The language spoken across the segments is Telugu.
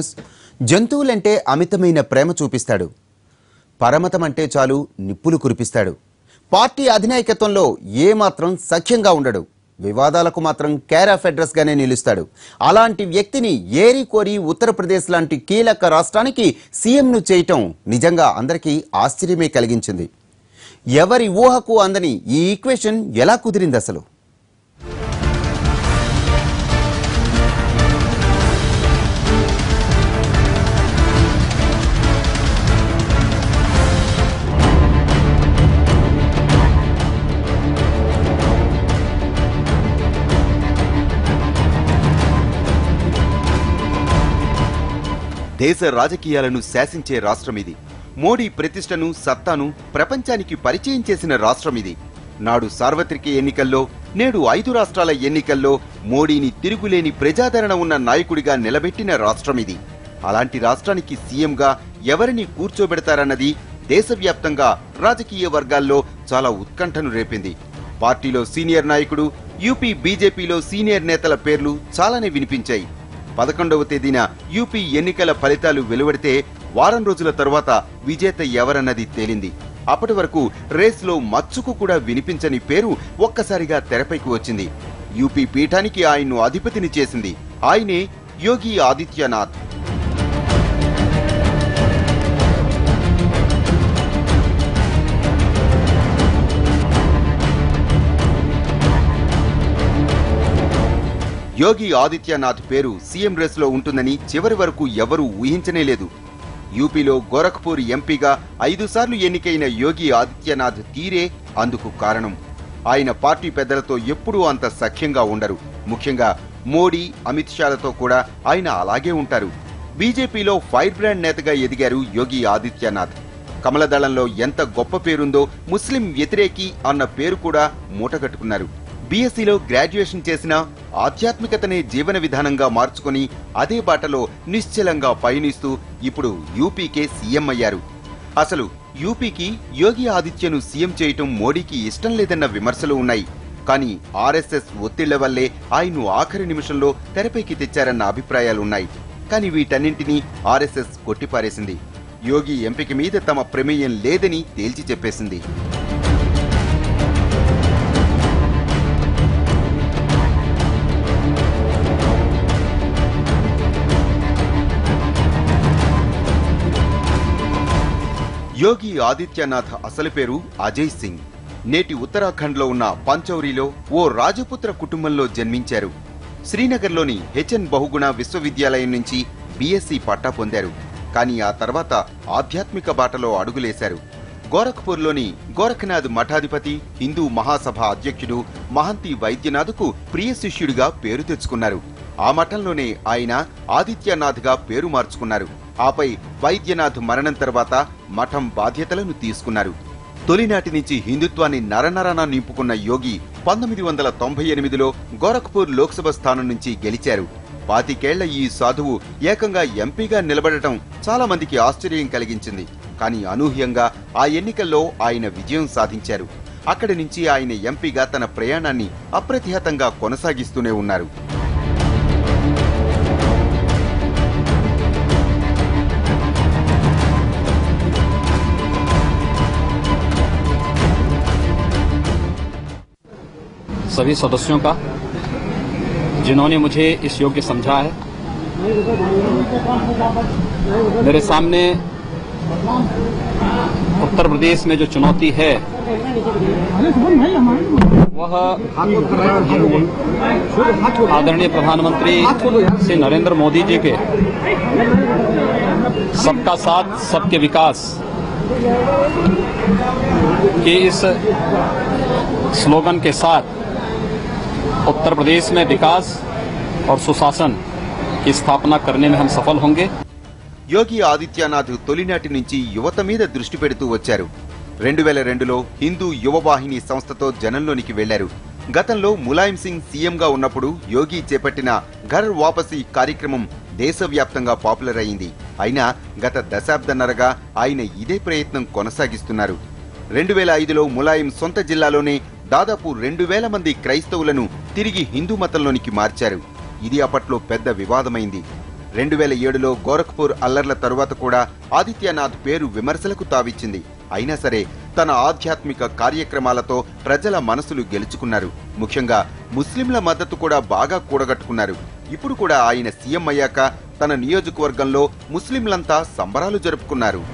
జంతువులంటే అమితమైన ప్రేమ చూపిస్తాడు పరమతం అంటే చాలు నిప్పులు కురిపిస్తాడు పార్టీ అధినాయకత్వంలో ఏమాత్రం సఖ్యంగా ఉండడు వివాదాలకు మాత్రం కేర్ ఆఫ్ అడ్రస్ గానే నిలుస్తాడు అలాంటి వ్యక్తిని ఏరి కోరి ఉత్తరప్రదేశ్ లాంటి కీలక రాష్ట్రానికి సీఎంను చేయటం నిజంగా అందరికీ ఆశ్చర్యమే కలిగించింది ఎవరి ఊహకు అందని ఈ ఈక్వేషన్ ఎలా కుదిరింది అసలు దేశ రాజకీయాలను శాసించే రాష్ట్రం ఇది మోడీ ప్రతిష్టను సత్తాను ప్రపంచానికి పరిచయం చేసిన రాష్ట్రం ఇది నాడు సార్వత్రిక ఎన్నికల్లో నేడు ఐదు రాష్ట్రాల ఎన్నికల్లో మోడీని తిరుగులేని ప్రజాదరణ ఉన్న నాయకుడిగా నిలబెట్టిన రాష్ట్రం ఇది అలాంటి రాష్ట్రానికి సీఎంగా ఎవరిని కూర్చోబెడతారన్నది దేశవ్యాప్తంగా రాజకీయ వర్గాల్లో చాలా ఉత్కంఠను రేపింది పార్టీలో సీనియర్ నాయకుడు యూపీ బీజేపీలో సీనియర్ నేతల పేర్లు చాలానే వినిపించాయి పదకొండవ తేదీన యూపీ ఎన్నికల ఫలితాలు వెలువడితే వారం రోజుల తరువాత విజేత ఎవరన్నది తేలింది అప్పటి వరకు రేస్లో మచ్చుకు కూడా వినిపించని పేరు ఒక్కసారిగా తెరపైకి వచ్చింది యూపీ పీఠానికి ఆయన్ను అధిపతిని చేసింది ఆయనే యోగి ఆదిత్యనాథ్ యోగి ఆదిత్యనాథ్ పేరు సీఎం రేసులో ఉంటుందని చివరి వరకు ఎవరూ ఊహించనే లేదు యూపీలో గోరఖ్పూర్ ఎంపీగా ఐదుసార్లు ఎన్నికైన యోగి ఆదిత్యనాథ్ తీరే అందుకు కారణం ఆయన పార్టీ పెద్దలతో ఎప్పుడూ అంత సఖ్యంగా ఉండరు ముఖ్యంగా మోడీ అమిత్ షాలతో కూడా ఆయన అలాగే ఉంటారు బీజేపీలో ఫైర్ బ్రాండ్ నేతగా ఎదిగారు యోగి ఆదిత్యనాథ్ కమలదళంలో ఎంత గొప్ప పేరుందో ముస్లిం వ్యతిరేకి అన్న పేరు కూడా మూటగట్టుకున్నారు బీఎస్సీలో గ్రాడ్యుయేషన్ చేసిన ఆధ్యాత్మికతనే జీవన విధానంగా మార్చుకొని అదే బాటలో నిశ్చలంగా పయనిస్తూ ఇప్పుడు యూపీకే సీఎం అయ్యారు అసలు యూపీకి యోగి ఆదిత్యను సీఎం చేయటం మోడీకి ఇష్టం లేదన్న విమర్శలు ఉన్నాయి కానీ ఆర్ఎస్ఎస్ ఒత్తిళ్ల వల్లే ఆయన్ను ఆఖరి నిమిషంలో తెరపైకి తెచ్చారన్న అభిప్రాయాలున్నాయి కానీ వీటన్నింటినీ ఆర్ఎస్ఎస్ కొట్టిపారేసింది యోగి ఎంపిక మీద తమ ప్రమేయం లేదని తేల్చి చెప్పేసింది యోగి ఆదిత్యనాథ్ అసలు పేరు అజయ్ సింగ్ నేటి ఉత్తరాఖండ్లో ఉన్న పంచౌరిలో ఓ రాజపుత్ర కుటుంబంలో జన్మించారు శ్రీనగర్లోని హెచ్ఎన్ బహుగుణ విశ్వవిద్యాలయం నుంచి బీఎస్సీ పట్టా పొందారు కానీ ఆ తర్వాత ఆధ్యాత్మిక బాటలో అడుగులేశారు గోరఖ్పూర్లోని గోరఖనాథ్ మఠాధిపతి హిందూ మహాసభ అధ్యక్షుడు మహంతి వైద్యనాథ్కు ప్రియ శిష్యుడిగా పేరు తెచ్చుకున్నారు ఆ మఠంలోనే ఆయన ఆదిత్యనాథ్గా పేరు మార్చుకున్నారు ఆపై వైద్యనాథ్ మరణం తర్వాత మఠం బాధ్యతలను తీసుకున్నారు తొలినాటి నుంచి హిందుత్వాన్ని నరనరన నింపుకున్న యోగి పంతొమ్మిది వందల తొంభై ఎనిమిదిలో గోరఖ్పూర్ లోక్సభ స్థానం నుంచి గెలిచారు పాతికేళ్ల ఈ సాధువు ఏకంగా ఎంపీగా నిలబడటం చాలా మందికి ఆశ్చర్యం కలిగించింది కానీ అనూహ్యంగా ఆ ఎన్నికల్లో ఆయన విజయం సాధించారు అక్కడి నుంచి ఆయన ఎంపీగా తన ప్రయాణాన్ని అప్రతిహతంగా కొనసాగిస్తూనే ఉన్నారు सभी सदस्यों का जिन्होंने मुझे इस योग्य समझा है मेरे सामने उत्तर प्रदेश में जो चुनौती है वह आदरणीय प्रधानमंत्री श्री नरेंद्र मोदी जी के सबका साथ सबके विकास के इस स्लोगन के साथ उत्तर प्रदेश में विकास और सुशासन की स्थापना करने में हम सफल होंगे యోగి ఆదిత్యనాథ్ తొలినాటి నుంచి యువత మీద దృష్టి పెడుతూ వచ్చారు రెండు వేల రెండులో హిందూ యువవాహిని సంస్థతో జనంలోనికి వెళ్లారు గతంలో ములాయం సింగ్ సీఎంగా ఉన్నప్పుడు యోగి చేపట్టిన ఘర్ వాపసీ కార్యక్రమం దేశవ్యాప్తంగా పాపులర్ అయింది అయినా గత దశాబ్దన్నరగా ఆయన ఇదే ప్రయత్నం కొనసాగిస్తున్నారు రెండు వేల ఐదులో ములాయం సొంత జిల్లాలోనే దాదాపు రెండు వేల మంది క్రైస్తవులను తిరిగి హిందూ మతంలోనికి మార్చారు ఇది అప్పట్లో పెద్ద వివాదమైంది రెండు వేల ఏడులో గోరఖ్పూర్ అల్లర్ల తరువాత కూడా ఆదిత్యనాథ్ పేరు విమర్శలకు తావిచ్చింది అయినా సరే తన ఆధ్యాత్మిక కార్యక్రమాలతో ప్రజల మనసులు గెలుచుకున్నారు ముఖ్యంగా ముస్లింల మద్దతు కూడా బాగా కూడగట్టుకున్నారు ఇప్పుడు కూడా ఆయన సీఎం అయ్యాక తన నియోజకవర్గంలో ముస్లింలంతా సంబరాలు జరుపుకున్నారు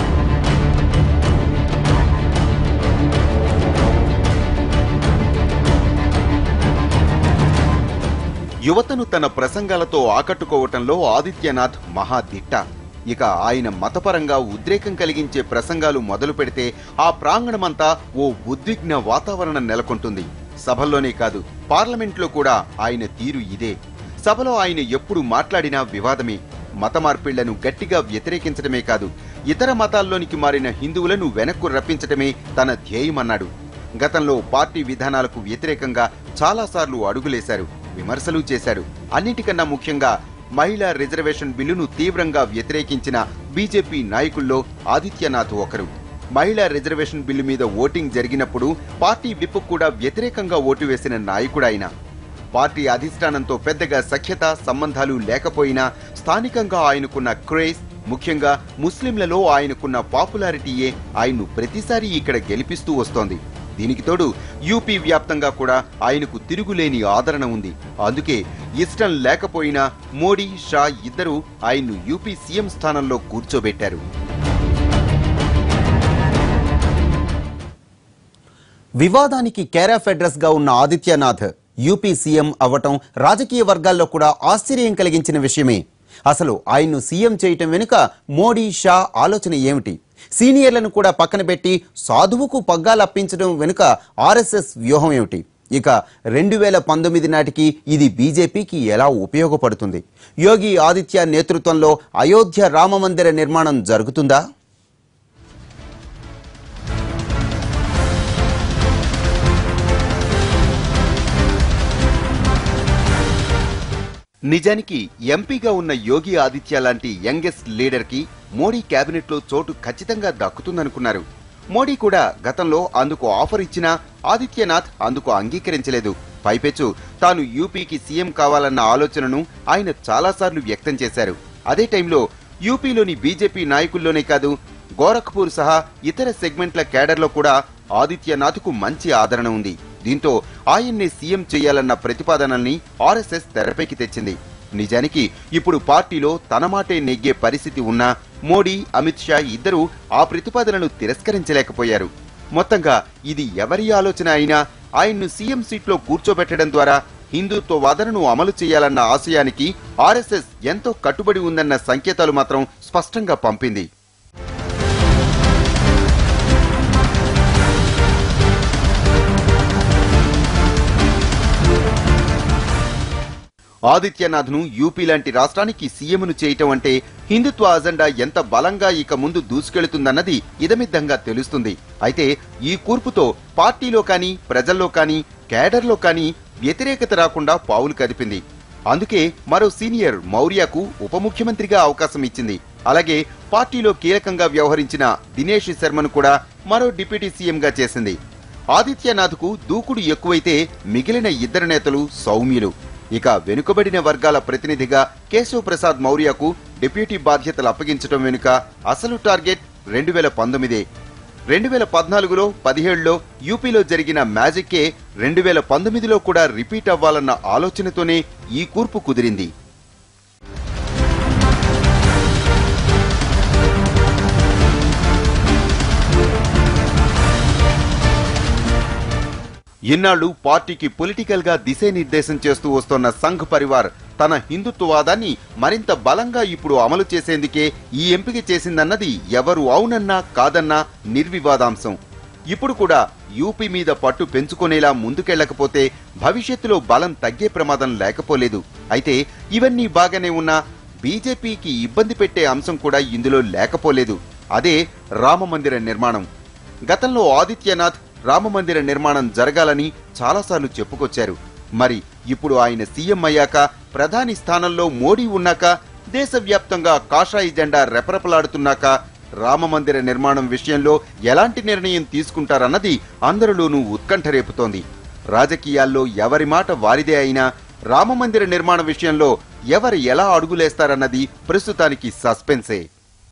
యువతను తన ప్రసంగాలతో ఆకట్టుకోవటంలో ఆదిత్యనాథ్ మహాదిట్ట ఇక ఆయన మతపరంగా ఉద్రేకం కలిగించే ప్రసంగాలు మొదలు పెడితే ఆ ప్రాంగణమంతా ఓ ఉద్విగ్న వాతావరణం నెలకొంటుంది సభల్లోనే కాదు పార్లమెంట్లో కూడా ఆయన తీరు ఇదే సభలో ఆయన ఎప్పుడు మాట్లాడినా వివాదమే మత మార్పిళ్లను గట్టిగా వ్యతిరేకించడమే కాదు ఇతర మతాల్లోనికి మారిన హిందువులను వెనక్కు రప్పించడమే తన ధ్యేయమన్నాడు గతంలో పార్టీ విధానాలకు వ్యతిరేకంగా చాలాసార్లు అడుగులేశారు విమర్శలు చేశారు అన్నిటికన్నా ముఖ్యంగా మహిళా రిజర్వేషన్ బిల్లును తీవ్రంగా వ్యతిరేకించిన బీజేపీ నాయకుల్లో ఆదిత్యనాథ్ ఒకరు మహిళా రిజర్వేషన్ బిల్లు మీద ఓటింగ్ జరిగినప్పుడు పార్టీ విప్ కూడా వ్యతిరేకంగా ఓటు వేసిన నాయకుడాయన పార్టీ అధిష్టానంతో పెద్దగా సఖ్యత సంబంధాలు లేకపోయినా స్థానికంగా ఆయనకున్న క్రేజ్ ముఖ్యంగా ముస్లింలలో ఆయనకున్న పాపులారిటీయే ఆయన్ను ప్రతిసారి ఇక్కడ గెలిపిస్తూ వస్తోంది దీనికి తోడు యూపీ వ్యాప్తంగా కూడా ఆయనకు తిరుగులేని ఆదరణ ఉంది అందుకే ఇష్టం లేకపోయినా మోడీ షా ఇద్దరూ ఆయన్ను యూపీ సీఎం స్థానంలో కూర్చోబెట్టారు వివాదానికి కేరాఫ్ అడ్రస్ గా ఉన్న ఆదిత్యనాథ్ యూపీ సీఎం అవ్వటం రాజకీయ వర్గాల్లో కూడా ఆశ్చర్యం కలిగించిన విషయమే అసలు ఆయన్ను సీఎం చేయటం వెనుక మోడీ షా ఆలోచన ఏమిటి సీనియర్లను కూడా పక్కన పెట్టి సాధువుకు పగ్గాలు అప్పించడం వెనుక ఆర్ఎస్ఎస్ వ్యూహం ఏమిటి ఇక రెండు వేల పంతొమ్మిది నాటికి ఇది బీజేపీకి ఎలా ఉపయోగపడుతుంది యోగి ఆదిత్య నేతృత్వంలో అయోధ్య రామ మందిర నిర్మాణం జరుగుతుందా నిజానికి ఎంపీగా ఉన్న యోగి ఆదిత్య లాంటి యంగెస్ట్ లీడర్ కి మోడీ కేబినెట్ లో చోటు ఖచ్చితంగా దక్కుతుందనుకున్నారు మోడీ కూడా గతంలో అందుకు ఆఫర్ ఇచ్చినా ఆదిత్యనాథ్ అందుకు అంగీకరించలేదు పైపెచ్చు తాను యూపీకి సీఎం కావాలన్న ఆలోచనను ఆయన చాలాసార్లు వ్యక్తం చేశారు అదే టైంలో యూపీలోని బీజేపీ నాయకుల్లోనే కాదు గోరఖ్పూర్ సహా ఇతర సెగ్మెంట్ల కేడర్లో కూడా ఆదిత్యనాథ్కు మంచి ఆదరణ ఉంది దీంతో ఆయన్నే సీఎం చేయాలన్న ప్రతిపాదనల్ని ఆర్ఎస్ఎస్ తెరపైకి తెచ్చింది నిజానికి ఇప్పుడు పార్టీలో తన మాటే నెగ్గే పరిస్థితి ఉన్నా మోడీ అమిత్ షా ఇద్దరూ ఆ ప్రతిపాదనను తిరస్కరించలేకపోయారు మొత్తంగా ఇది ఎవరి ఆలోచన అయినా ఆయన్ను సీఎం సీట్లో కూర్చోబెట్టడం ద్వారా హిందుత్వ వాదనను అమలు చేయాలన్న ఆశయానికి ఆర్ఎస్ఎస్ ఎంతో కట్టుబడి ఉందన్న సంకేతాలు మాత్రం స్పష్టంగా పంపింది ఆదిత్యనాథ్ను యూపీ లాంటి రాష్ట్రానికి సీఎంను చేయటం అంటే హిందుత్వ అజెండా ఎంత బలంగా ఇక ముందు దూసుకెళుతుందన్నది ఇదమిద్దంగా తెలుస్తుంది అయితే ఈ కూర్పుతో పార్టీలో కానీ ప్రజల్లో కానీ కేడర్లో కానీ వ్యతిరేకత రాకుండా పావులు కదిపింది అందుకే మరో సీనియర్ మౌర్యకు ఉప ముఖ్యమంత్రిగా అవకాశం ఇచ్చింది అలాగే పార్టీలో కీలకంగా వ్యవహరించిన దినేష్ శర్మను కూడా మరో డిప్యూటీ సీఎంగా చేసింది ఆదిత్యనాథ్కు దూకుడు ఎక్కువైతే మిగిలిన ఇద్దరు నేతలు సౌమ్యులు ఇక వెనుకబడిన వర్గాల ప్రతినిధిగా కేశవ్ ప్రసాద్ మౌర్యకు డిప్యూటీ బాధ్యతలు అప్పగించడం వెనుక అసలు టార్గెట్ రెండు వేల పంతొమ్మిదే రెండు వేల పద్నాలుగులో పదిహేడులో యూపీలో జరిగిన మ్యాజిక్కే రెండు వేల పంతొమ్మిదిలో కూడా రిపీట్ అవ్వాలన్న ఆలోచనతోనే ఈ కూర్పు కుదిరింది ఇన్నాళ్లు పార్టీకి పొలిటికల్ గా దిశానిర్దేశం చేస్తూ వస్తోన్న సంఘ్ పరివార్ తన హిందుత్వవాదాన్ని మరింత బలంగా ఇప్పుడు అమలు చేసేందుకే ఈ ఎంపిక చేసిందన్నది ఎవరు అవునన్నా కాదన్నా నిర్వివాదాంశం ఇప్పుడు కూడా యూపీ మీద పట్టు పెంచుకునేలా ముందుకెళ్లకపోతే భవిష్యత్తులో బలం తగ్గే ప్రమాదం లేకపోలేదు అయితే ఇవన్నీ బాగానే ఉన్నా బీజేపీకి ఇబ్బంది పెట్టే అంశం కూడా ఇందులో లేకపోలేదు అదే రామమందిర నిర్మాణం గతంలో ఆదిత్యనాథ్ రామమందిర నిర్మాణం జరగాలని చాలాసార్లు చెప్పుకొచ్చారు మరి ఇప్పుడు ఆయన సీఎం అయ్యాక ప్రధాని స్థానంలో మోడీ ఉన్నాక దేశవ్యాప్తంగా కాషాయి జెండా రెపరెపలాడుతున్నాక రామమందిర నిర్మాణం విషయంలో ఎలాంటి నిర్ణయం తీసుకుంటారన్నది అందరిలోనూ ఉత్కంఠ రేపుతోంది రాజకీయాల్లో ఎవరి మాట వారిదే అయినా రామమందిర నిర్మాణ విషయంలో ఎవరు ఎలా అడుగులేస్తారన్నది ప్రస్తుతానికి సస్పెన్సే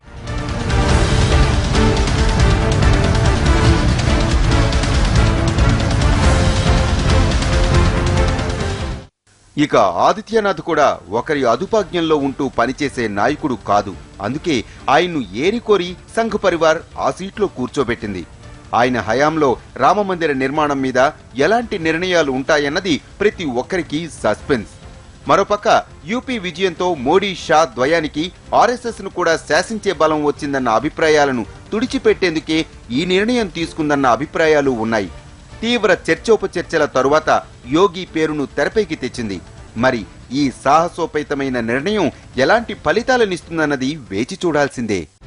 ఇక ఆదిత్యనాథ్ కూడా ఒకరి అదుపాజ్ఞంలో ఉంటూ పనిచేసే నాయకుడు కాదు అందుకే ఆయన్ను ఏరికోరి సంఘ్ పరివార్ ఆ సీట్లో కూర్చోబెట్టింది ఆయన హయాంలో రామమందిర నిర్మాణం మీద ఎలాంటి నిర్ణయాలు ఉంటాయన్నది ప్రతి ఒక్కరికి సస్పెన్స్ మరోపక్క యూపీ విజయంతో మోడీ షా ద్వయానికి ఆర్ఎస్ఎస్ ను కూడా శాసించే బలం వచ్చిందన్న అభిప్రాయాలను తుడిచిపెట్టేందుకే ఈ నిర్ణయం తీసుకుందన్న అభిప్రాయాలు ఉన్నాయి తీవ్ర చర్చోపచర్చల తరువాత యోగి పేరును తెరపైకి తెచ్చింది మరి ఈ సాహసోపేతమైన నిర్ణయం ఎలాంటి ఫలితాలనిస్తుందన్నది వేచి చూడాల్సిందే